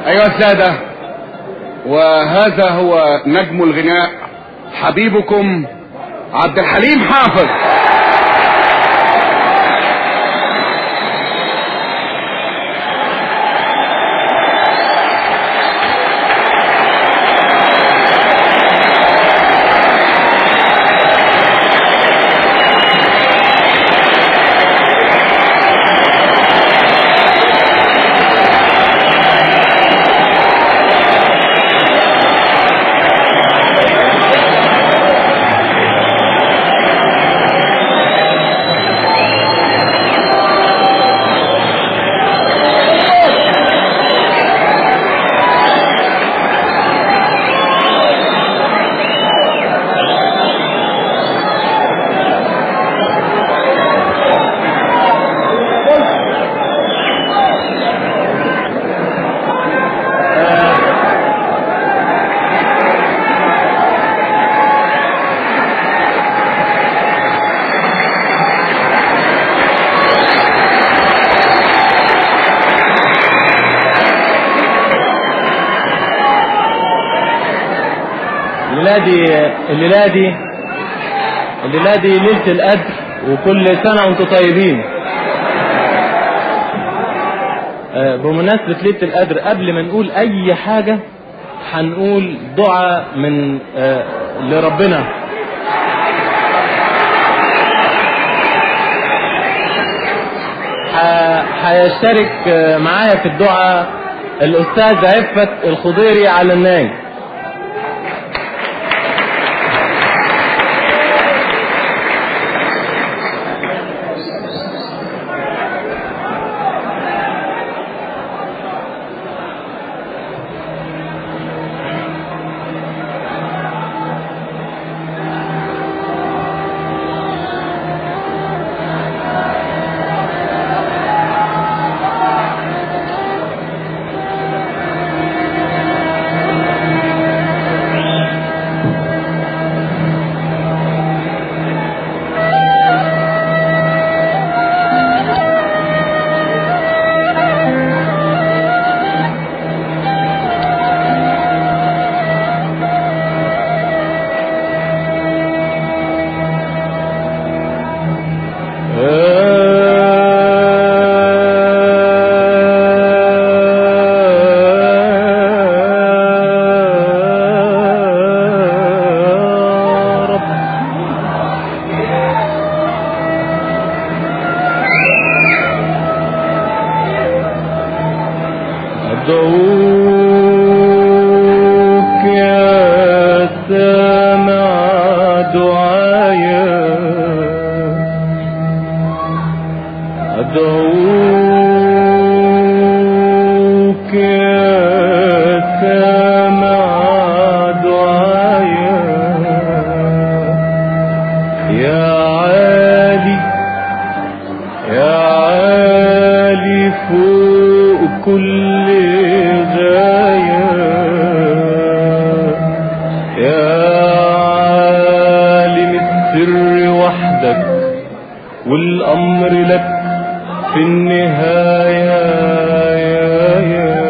أيها السادة وهذا هو نجم الغناء حبيبكم عبد الحليم حافظ الليلة دي الليلة دي الليلة دي ليلة القدر وكل سنة وانتم طيبين آه، بمناسبة ليلة القدر قبل ما نقول أي حاجة هنقول دعاء من آه، لربنا ح- هيشترك آه، معايا في الدعاء الأستاذ عفت الخضيري على الناي أدعوك يا سامع دعايا أدعوك يا سامع دعايا يا عالي يا عالي فوق كل غاية يا عالم السر وحدك والأمر لك في النهاية يا يا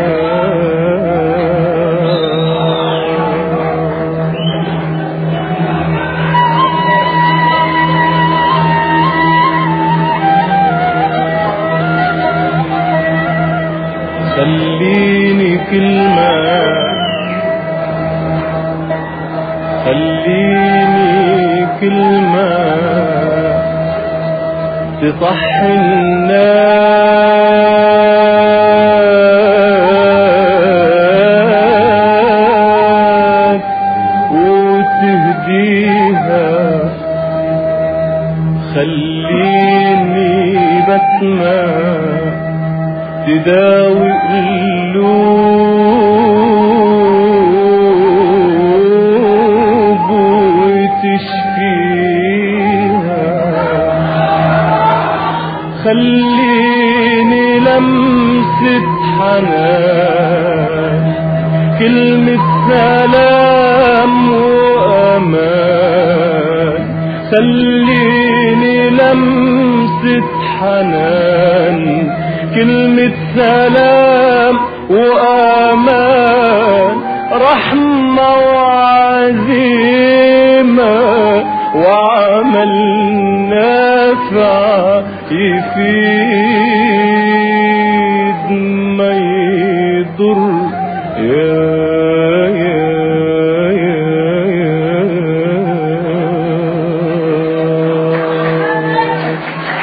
خليني كلمة خليني كلمة تصحي الناس وتهديها خليني بسمع تداوي القلوب وتشفيها خليني لمسة حنان كلمة سلام وأمان خليني لمسة حنان كلمة سلام وأمان رحمة وعزيمة وعمل نافع يفيد ما يضر يا يا يا يا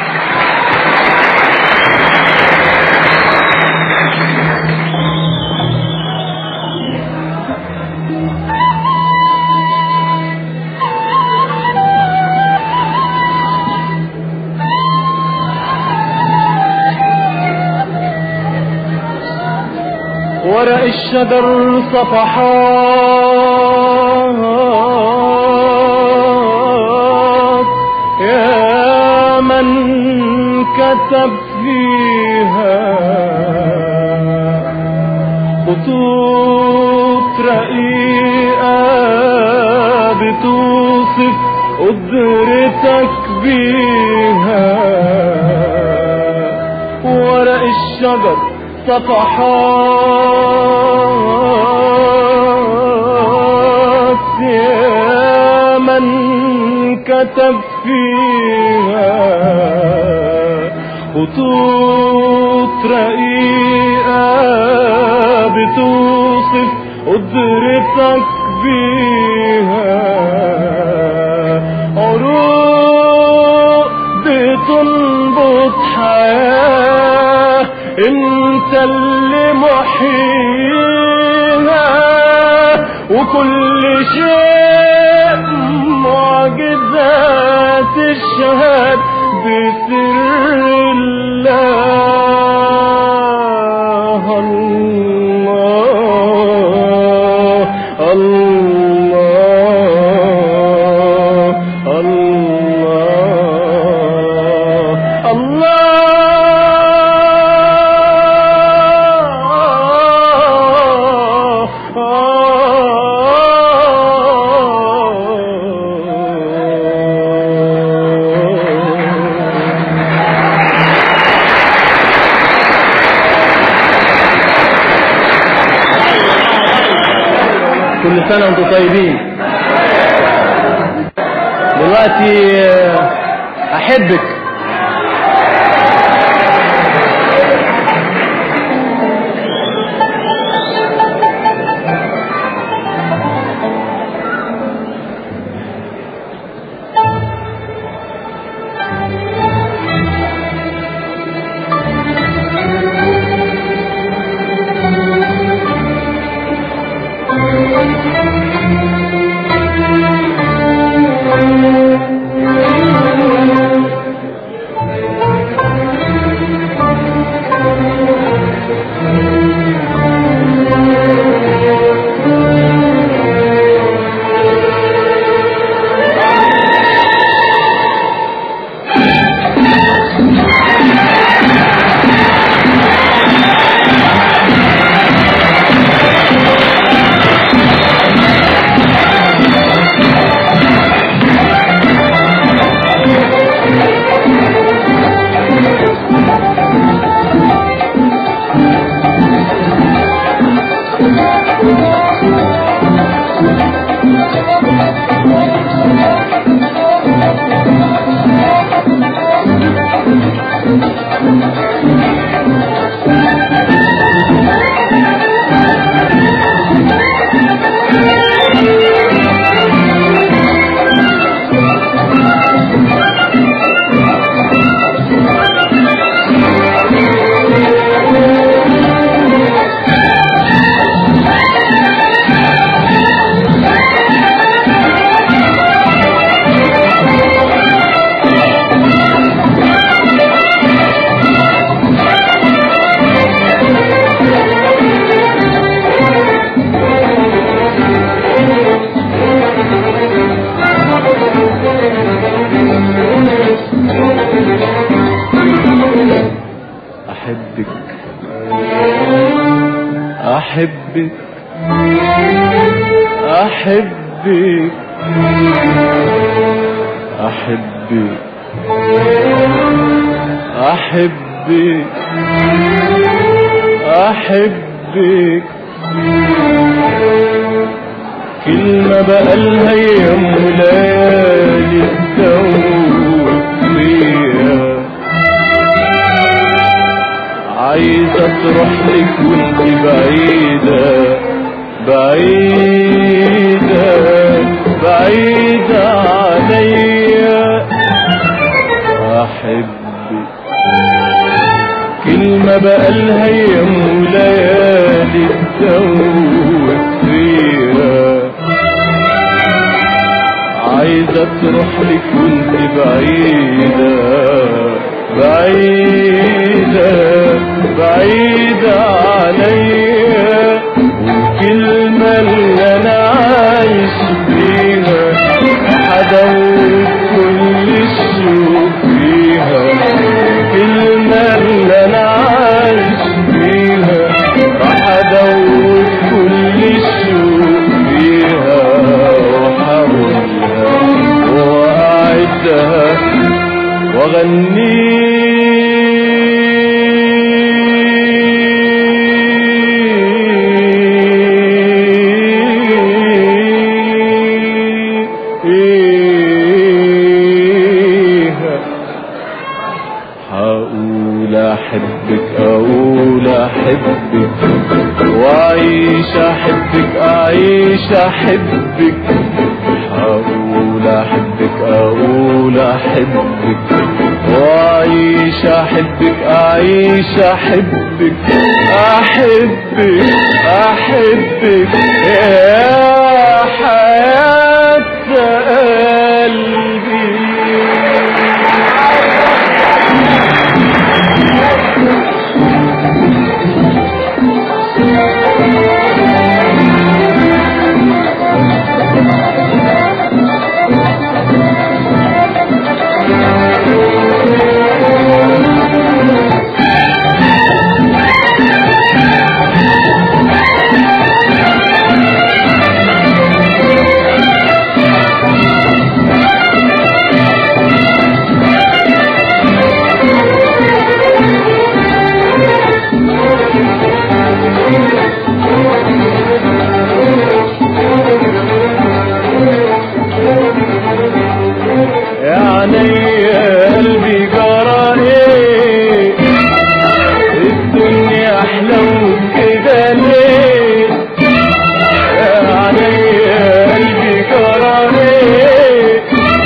ورق الشجر صفحات يا من كتب فيها خطوط رقيقة بتوصف قدرتك بيها ورق الشجر صفحات يا من كتب فيها خطوط رقيقة بتوصف قدرتك بيها عروق بتنبض حياة انت اللي محييها وكل شيء معجزات الشهاد بسر الله الله الله الله الله كل سنة وانتم طيبين دلوقتي آه، أحبك أحبك أحبك أحبك أحبك أحبك أحبك كلمة بقالها يوم وليالي تدور فيها عايزة تروح لك وانت بعيدة بعيدة بعيدة عليا أحبك كلمة بقالها يوم وليالي تدور فيها عايزة تروح لك وانت بعيدة بعيدة بعيدة عليا والكلمة اللي أنا عايش بيها حدوت كل الشوق فيها الكلمة اللي أنا عايش بيها راح أدوت كل الشوق فيها وأحاولها وأعدها وأغنيها هقول احبك اقول احبك واعيش احبك اعيش احبك هقول احبك اقول احبك واعيش احبك اعيش احبك احبك احبك يا حياة قلبي يعني يا قلبي جرى ايه الدنيا احلى كده ليه يعني يا قلبي جرى ايه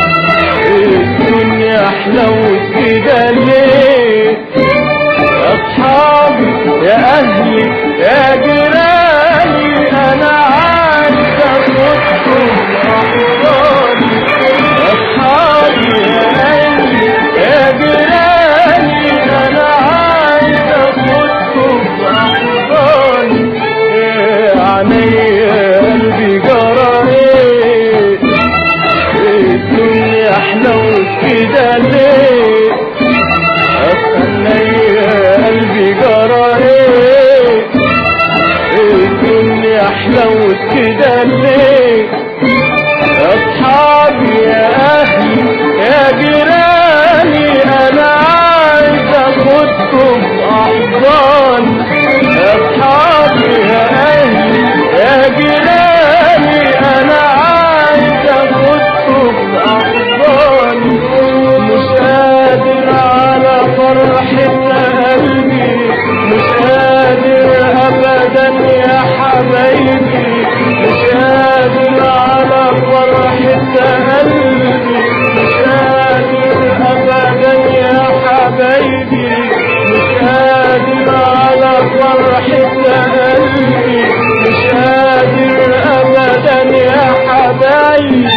الدنيا احلى كده ليه يا اصحابي يا اهلي يا جيراني انا عايز اخدكم احضاني يا اصحابي يا اهلي يا جيراني انا عايز اخدكم احضاني يعني يا قلبي جرى ايه الدنيا احلى كده ليه استنى يا قلبي جرى ايه الدنيا احلى كده ليه يا اصحابي يا اهلي يا جيراني انا عايز اخدكم احضاني يا اصحابي يا اهلي يا جيراني انا عايز اخدكم احضاني مش قادر على فرحة قلبي مش قادر ابدا يا حبايبي مش قادر على فرحة قلبي مش قادر ابدا يا حبايبي مش قادر على فرحة قلبي مش قادر ابدا يا حبايبي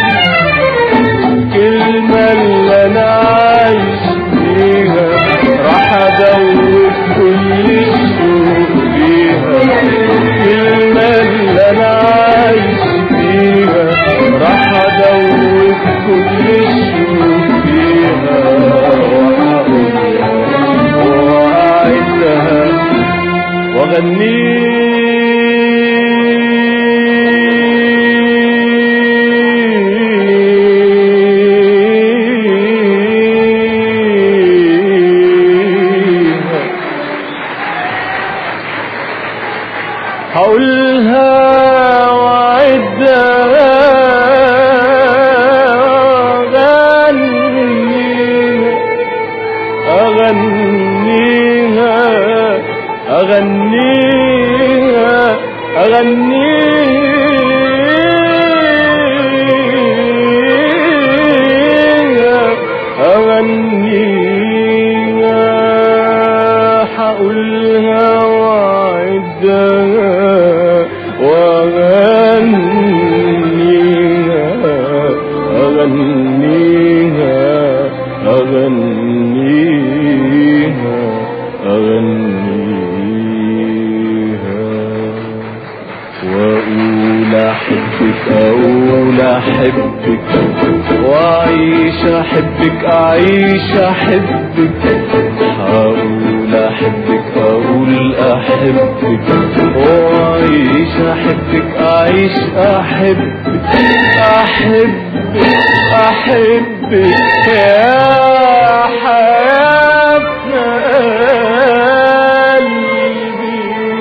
الكلمة اللي انا عايش فيها راح ادور كل الشوق فيها الكلمة اللي انا عايش فيها راح ادور كل الشوق فيها وهقولها واعدها واغنيها هقولها وعدها أغنيها أغنيها أغنيها أغنيها أغنيها حقولها وعدها وأغنيها أغنيها أغنيها أغنيها وأقول أحبك أقول أحبك وأعيش أحبك أعيش أحبك هقول أحبك أقول أحبك وأعيش أحبك أعيش أحبك أحبك أحبك يا حياة قلبي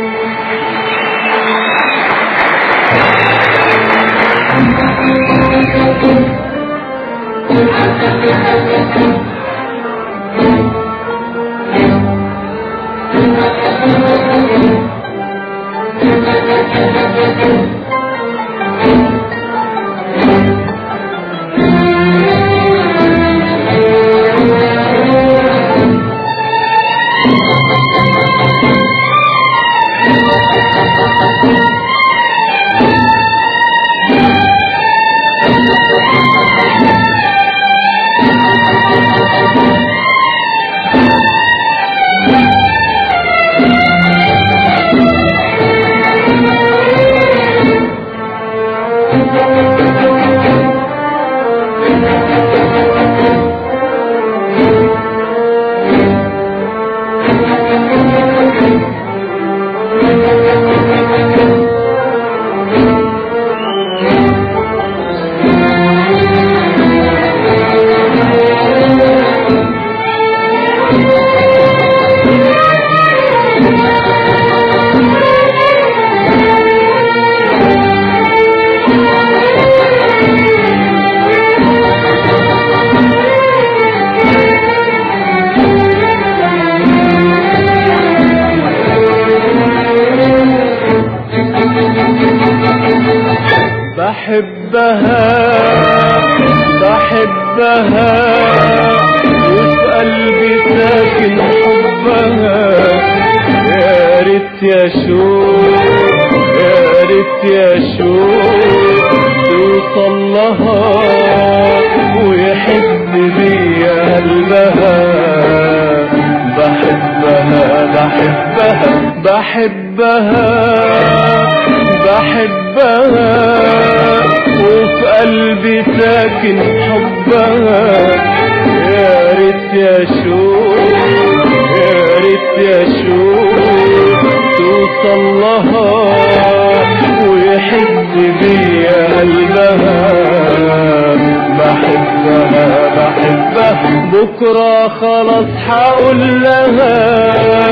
بحبها بحبها وفي قلبي ساكن حبها يا ريت يا شوق يا ريت يا شوق توصل لها ويحب بيا قلبها بحبها بحبها بحبها بحبها وفي قلبي ساكن حبها يا ريت يا شوق يا ريت يا شوق توصل لها ويحب بيا قلبها بحبها بحبها بكرة خلاص حقول لها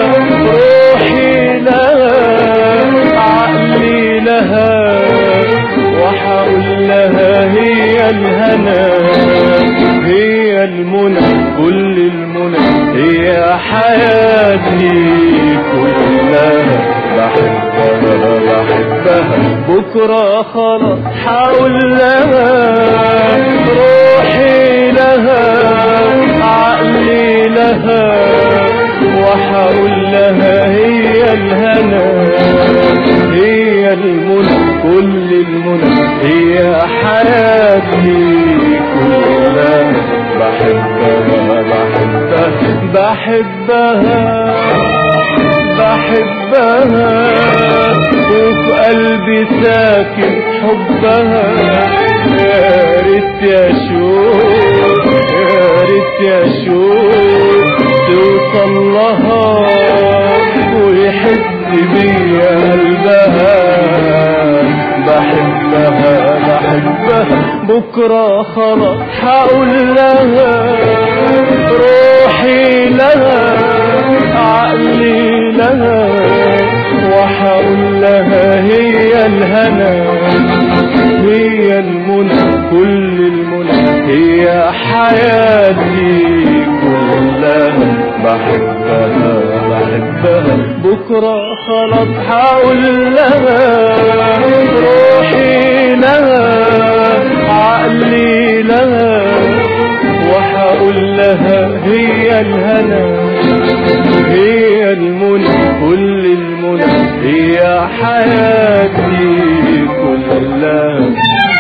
روحي لها عقلي لها وحقول لها هي الهنا هي المنى كل المنى هي حياتي كلها بحبها بحبها بكرة خلاص حقول لها روحي لها عقلي لها وحقول لها هي الهنا هي المنى كل المنى هي حياتي كلها بحبها بحبها بحبها بحبها وفي قلبي ساكن حبها يا ريت يا شوق يا ريت يا شوق توصل لها ويحب بيا قلبها بحبها بحبها بكرة خلاص حقول لها روحي لها عقلي لها وحقول لها الهنا هي المنى كل المنى هي حياتي كلها بحبها بحبها بكرة خلاص هقول لها روحي لها عقلي لها وهقول لها هي الهنا هي المنى كل المنى هي حياتي كلها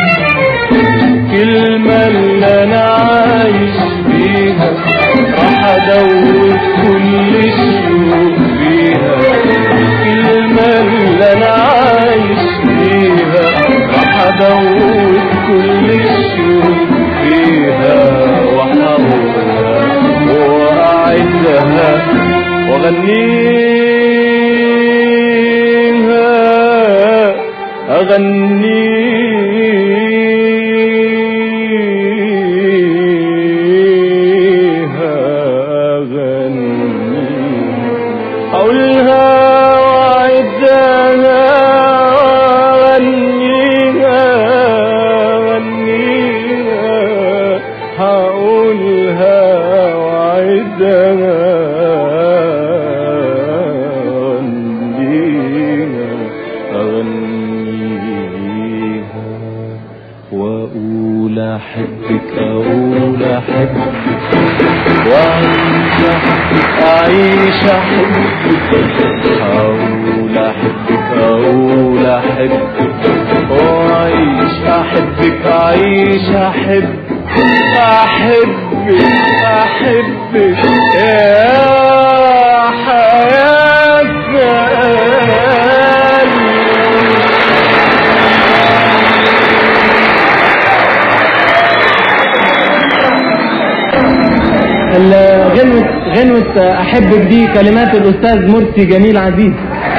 كلمة اللي أنا عايش بيها راح أدور كل الشوق فيها كلمة اللي أنا عايش بيها راح أدور كل الشوق فيها وأحضرها وأعدها وأغنيها أغنيها أغنيها أقولها وأعدها وأغنيها أغنيها هقولها وأعدها أغنيها أغنيها وأقول أحبك أقول أحبك وأعيش أحبك أقول أحبك أقول أحبك وأعيش أحبك أعيش أحبك أحبك أحبك يا حياة قلبي غنوة غنوة أحبك دي كلمات الأستاذ مرسي جميل عزيز